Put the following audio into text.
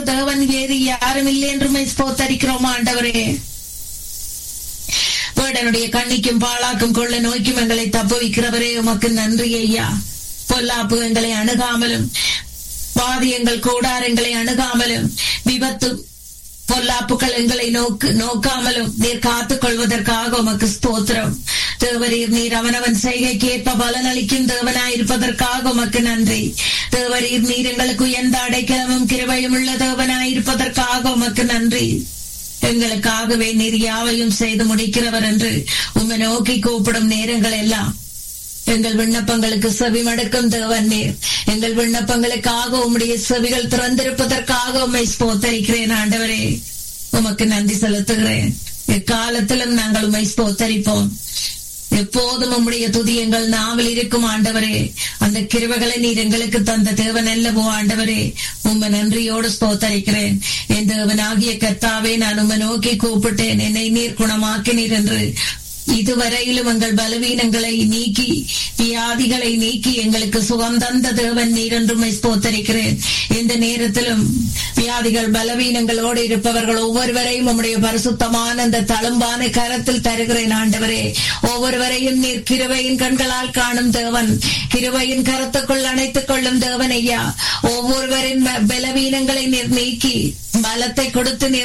தேவன் வேறு யாரும் இல்லை என்று ஸ்தோத்தரிக்கிறோம் ஆண்டவரே வேடனுடைய கண்ணிக்கும் பாழாக்கும் கொள்ள நோய்க்கும் எங்களை தப்புவிக்கிறவரே உமக்கு நன்றி ஐயா பொல்லாப்பு எங்களை அணுகாமலும் வாதியங்கள் கூடாரங்களை அணுகாமலும் விபத்து பொல்லாப்புகள் எங்களை நோக்கு நோக்காமலும் நீர் காத்துக் கொள்வதற்காக உமக்கு ஸ்தோத்திரம் தேவரீர் நீர் அவனவன் செய்கைக்கு ஏற்ப பலனளிக்கும் தேவனாயிருப்பதற்காக உமக்கு நன்றி தேவரீர் நீர் எங்களுக்கு எந்த அடைக்கலமும் கிருபையும் உள்ள தேவனாயிருப்பதற்காக உமக்கு நன்றி எங்களுக்காகவே நீர் யாவையும் செய்து முடிக்கிறவர் என்று உம்மை நோக்கி கூப்பிடும் நேரங்கள் எல்லாம் எங்கள் விண்ணப்பங்களுக்கு செவி மடக்கும் தேவன் நீர் எங்கள் விண்ணப்பங்களுக்காக உம்முடைய செவிகள் திறந்திருப்பதற்காக உம்மை ஸ்தோத்தரிக்கிறேன் ஆண்டவரே உமக்கு நன்றி செலுத்துகிறேன் எக்காலத்திலும் நாங்கள் உம்மை ஸ்தோத்தரிப்போம் எப்போதும் உம்முடைய துதி எங்கள் நாவில் இருக்கும் ஆண்டவரே அந்த கிருவைகளை நீர் எங்களுக்கு தந்த தேவன் அல்லவோ ஆண்டவரே உம்மை நன்றியோடு ஸ்தோத்தரிக்கிறேன் என் தேவனாகிய கர்த்தாவே நான் உம்மை நோக்கி கூப்பிட்டேன் என்னை நீர் குணமாக்கினீர் என்று இதுவரையிலும் எங்கள் பலவீனங்களை நீக்கி வியாதிகளை நீக்கி எங்களுக்கு சுகம் தந்த தேவன் நீர் என்றும் ஸ்தோத்தரிக்கிறேன் இந்த நேரத்திலும் வியாதிகள் பலவீனங்களோடு இருப்பவர்கள் ஒவ்வொருவரையும் உம்முடைய பரிசுத்தமான அந்த தழும்பான கரத்தில் தருகிறேன் ஆண்டவரே ஒவ்வொருவரையும் நீர் கிருவையின் கண்களால் காணும் தேவன் கிருவையின் கரத்துக்குள் அணைத்துக் கொள்ளும் தேவன் ஐயா ஒவ்வொருவரின் பலவீனங்களை நீர் நீக்கி பலத்தை கொடுத்து நீர்